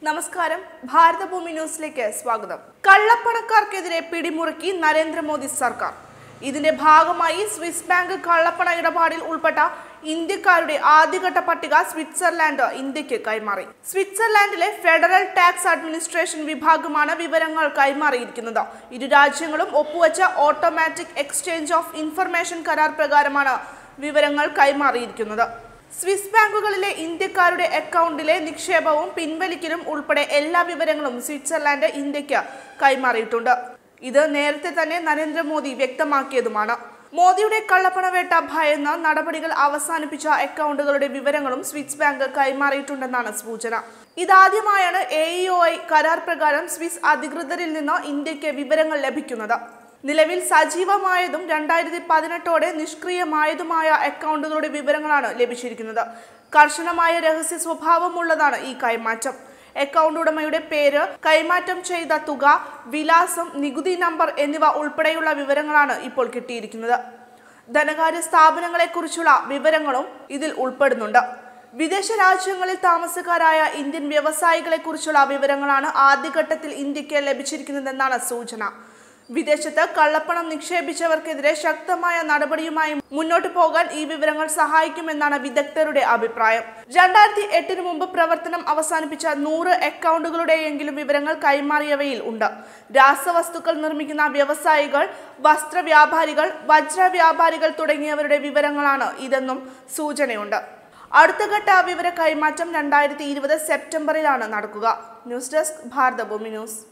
നമസ്കാരം ഭാരതഭൂമി ന്യൂസിലേക്ക് സ്വാഗതം കള്ളപ്പണക്കാർക്കെതിരെ പിടിമുറുക്കി നരേന്ദ്രമോദി സർക്കാർ ഇതിന്റെ ഭാഗമായി സ്വിസ് ബാങ്ക് കള്ളപ്പണ ഇടപാടിൽ ഉൾപ്പെട്ട ഇന്ത്യക്കാരുടെ ആദ്യഘട്ട പട്ടിക സ്വിറ്റ്സർലാൻഡ് ഇന്ത്യക്ക് കൈമാറി സ്വിറ്റ്സർലാൻഡിലെ ഫെഡറൽ ടാക്സ് അഡ്മിനിസ്ട്രേഷൻ വിഭാഗമാണ് വിവരങ്ങൾ കൈമാറിയിരിക്കുന്നത് ഇരു രാജ്യങ്ങളും ഒപ്പുവച്ച ഓട്ടോമാറ്റിക് എക്സ്ചേഞ്ച് ഓഫ് ഇൻഫർമേഷൻ കരാർ പ്രകാരമാണ് വിവരങ്ങൾ കൈമാറിയിരിക്കുന്നത് സ്വിസ് ബാങ്കുകളിലെ ഇന്ത്യക്കാരുടെ അക്കൗണ്ടിലെ നിക്ഷേപവും പിൻവലിക്കലും ഉൾപ്പെടെ എല്ലാ വിവരങ്ങളും സ്വിറ്റ്സർലാൻഡ് ഇന്ത്യക്ക് കൈമാറിയിട്ടുണ്ട് ഇത് നേരത്തെ തന്നെ നരേന്ദ്രമോദി വ്യക്തമാക്കിയതുമാണ് മോദിയുടെ കള്ളപ്പണവേട്ട ഭയന്ന് നടപടികൾ അവസാനിപ്പിച്ച അക്കൗണ്ടുകളുടെ വിവരങ്ങളും സ്വിസ് ബാങ്ക് കൈമാറിയിട്ടുണ്ടെന്നാണ് സൂചന ഇതാദ്യമായാണ് എ കരാർ പ്രകാരം സ്വിസ് അധികൃതരിൽ നിന്ന് ഇന്ത്യക്ക് വിവരങ്ങൾ ലഭിക്കുന്നത് നിലവിൽ സജീവമായതും രണ്ടായിരത്തി പതിനെട്ടോടെ നിഷ്ക്രിയമായതുമായ അക്കൗണ്ടുകളുടെ വിവരങ്ങളാണ് ലഭിച്ചിരിക്കുന്നത് കർശനമായ രഹസ്യ സ്വഭാവമുള്ളതാണ് ഈ കൈമാറ്റം അക്കൗണ്ട് ഉടമയുടെ പേര് കൈമാറ്റം ചെയ്ത തുക വിലാസം നികുതി നമ്പർ എന്നിവ ഉൾപ്പെടെയുള്ള വിവരങ്ങളാണ് ഇപ്പോൾ കിട്ടിയിരിക്കുന്നത് ധനകാര്യ സ്ഥാപനങ്ങളെക്കുറിച്ചുള്ള വിവരങ്ങളും ഇതിൽ ഉൾപ്പെടുന്നുണ്ട് വിദേശ രാജ്യങ്ങളിൽ താമസക്കാരായ ഇന്ത്യൻ വ്യവസായികളെക്കുറിച്ചുള്ള വിവരങ്ങളാണ് ആദ്യഘട്ടത്തിൽ ഇന്ത്യക്ക് ലഭിച്ചിരിക്കുന്നതെന്നാണ് സൂചന വിദേശത്ത് കള്ളപ്പണം നിക്ഷേപിച്ചവർക്കെതിരെ ശക്തമായ നടപടിയുമായി മുന്നോട്ട് പോകാൻ ഈ വിവരങ്ങൾ സഹായിക്കുമെന്നാണ് വിദഗ്ധരുടെ അഭിപ്രായം രണ്ടായിരത്തി എട്ടിന് മുമ്പ് പ്രവർത്തനം അവസാനിപ്പിച്ച നൂറ് അക്കൗണ്ടുകളുടെയെങ്കിലും വിവരങ്ങൾ കൈമാറിയവയിൽ ഉണ്ട് രാസവസ്തുക്കൾ നിർമ്മിക്കുന്ന വ്യവസായികൾ വസ്ത്ര വ്യാപാരികൾ വജ്ര വ്യാപാരികൾ തുടങ്ങിയവരുടെ വിവരങ്ങളാണ് ഇതെന്നും സൂചനയുണ്ട് അടുത്ത ഘട്ട വിവര കൈമാറ്റം രണ്ടായിരത്തി ഇരുപത് സെപ്റ്റംബറിലാണ് നടക്കുക ന്യൂസ് ഡെസ്ക് ഭാരതഭൂമി ന്യൂസ്